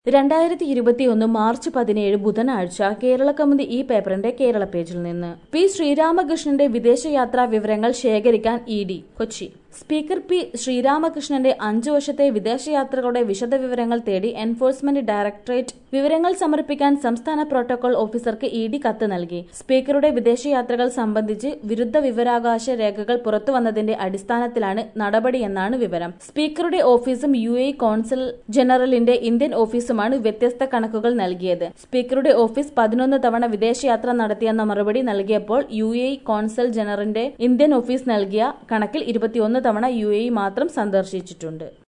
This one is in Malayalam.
രണ്ടായിരത്തി ഇരുപത്തിയൊന്ന് മാർച്ച് പതിനേഴ് ബുധനാഴ്ച കേരള കൗമുദി ഈ പേപ്പറിന്റെ കേരള പേജിൽ നിന്ന് പി ശ്രീരാമകൃഷ്ണന്റെ വിദേശയാത്രാ വിവരങ്ങൾ ശേഖരിക്കാൻ E D Kochi speaker P ശ്രീരാമകൃഷ്ണന്റെ അഞ്ചു വർഷത്തെ വിദേശയാത്രകളുടെ വിശദവിവരങ്ങൾ തേടി എൻഫോഴ്സ്മെന്റ് ഡയറക്ടറേറ്റ് വിവരങ്ങൾ സമർപ്പിക്കാൻ സംസ്ഥാന പ്രോട്ടോകോൾ ഓഫീസർക്ക് ഇ ഡി കത്ത് നൽകി സ്പീക്കറുടെ വിദേശയാത്രകൾ സംബന്ധിച്ച് വിരുദ്ധ വിവരാവകാശ രേഖകൾ പുറത്തുവന്നതിന്റെ അടിസ്ഥാനത്തിലാണ് നടപടിയെന്നാണ് വിവരം സ്പീക്കറുടെ ഓഫീസും യു എ കോൺസൽ ജനറലിന്റെ ഇന്ത്യൻ ഓഫീസുമാണ് വ്യത്യസ്ത കണക്കുകൾ നൽകിയത് സ്പീക്കറുടെ ഓഫീസ് പതിനൊന്ന് തവണ വിദേശയാത്ര നടത്തിയെന്ന മറുപടി നൽകിയപ്പോൾ യു എ കോൺസൽ ജനറലിന്റെ ഇന്ത്യൻ ഓഫീസ് നൽകിയ കണക്കിൽ ഇരുപത്തിയൊന്ന് തവണ യു എ മാത്രം സന്ദർശിച്ചിട്ടുണ്ട്